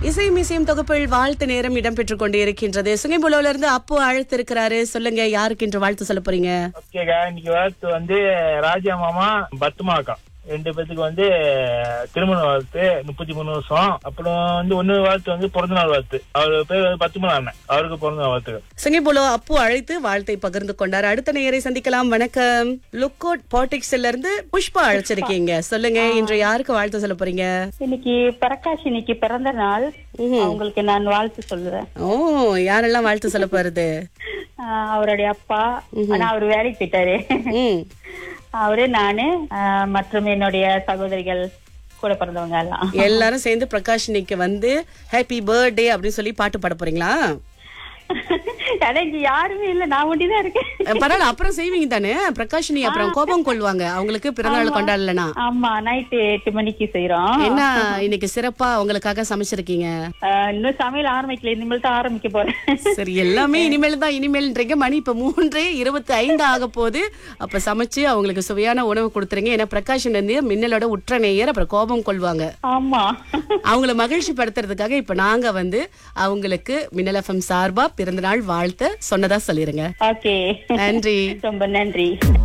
இசை மிசையும் தொகுப்பில் வாழ்த்து நேரம் இடம்பெற்றுக் கொண்டு இருக்கின்றது சுங்கைபுலோல இருந்து அப்போ அழைத்திருக்கிறாரு சொல்லுங்க யாருக்கு இன்று வாழ்த்து சொல்ல போறீங்க ஓகேக்கா இன்னைக்கு வாழ்த்து வந்து ராஜா மாமா பத்துமா அக்கா ரெண்டு பேத்துக்கு வந்து திருமண வாழ்த்து முப்பத்தி மூணு வருஷம் அப்புறம் வந்து ஒண்ணு வாழ்த்து வந்து பிறந்த நாள் வாழ்த்து அவர் பேர் வந்து பத்துமலா அண்ணன் அவருக்கு பிறந்த நாள் வாழ்த்துக்கள் சுங்கைபுலோ அப்பு அழைத்து வாழ்த்தை பகிர்ந்து கொண்டார் அடுத்த நேயரை சந்திக்கலாம் வணக்கம் லுக்கோட் பாலிடிக்ஸ்ல இருந்து புஷ்பா அழைச்சிருக்கீங்க சொல்லுங்க இன்று யாருக்கு வாழ்த்து சொல்ல போறீங்க இன்னைக்கு பிரகாஷ் இன்னைக்கு பிறந்த நாள் அவங்களுக்கு நான் வாழ்த்து சொல்லுவேன் ஓ யாரெல்லாம் வாழ்த்து சொல்ல போறது ஆஹ் அவருடைய அப்பா ஆனா அவர் வேலைக்கு போயிட்டாரு ம் அவரு நானு ஆஹ் மற்றும் என்னுடைய சகோதரிகள் கூட பிறந்தவங்க எல்லாம் எல்லாரும் சேர்ந்து பிரகாஷ் இன்னைக்கு வந்து ஹாப்பி பர்த்டே அப்படின்னு சொல்லி பாட்டு பாட போறீங்களா ஆனா இங்க யாருமே இல்ல நான் ஒண்டிதான் இருக்கேன் அஹ் பரவாயில்ல அப்புறம் செய்வீங்க தானே பிரகாஷினி அப்புறம் கோபம் கொள்வாங்க அவங்களுக்கு பிறந்தநாள் கொண்டாடலனா ஆமா நைட்டு எட்டு மணிக்கு செய்யறோம் என்ன இன்னைக்கு சிறப்பா உங்களுக்காக சமைச்சிருக்கீங்க ஆஹ் இன்னும் சமையல் ஆரம்பிக்கல இனிமேல் தான் ஆரம்பிக்க போறேன் சரி எல்லாமே இனிமேல் தான் இனிமேல்ன்றீங்க மணி இப்ப மூன்றே இருபத்தி ஐந்து ஆக போகுது அப்ப சமைச்சு அவங்களுக்கு சுவையான உணவு கொடுத்துருங்க ஏன்னா பிரகாஷ் வந்து மின்னலோட உற்ற நேயர் அப்புறம் கோபம் கொள்வாங்க ஆமா அவங்கள மகிழ்ச்சி படுத்துறதுக்காக இப்ப நாங்க வந்து அவங்களுக்கு மின்னல் எஃப்எம் சார்பா பிறந்தநாள் வாழ்த்த சொன்னதா சொல்லிருங்க ஓகே நன்றி ரொம்ப நன்றி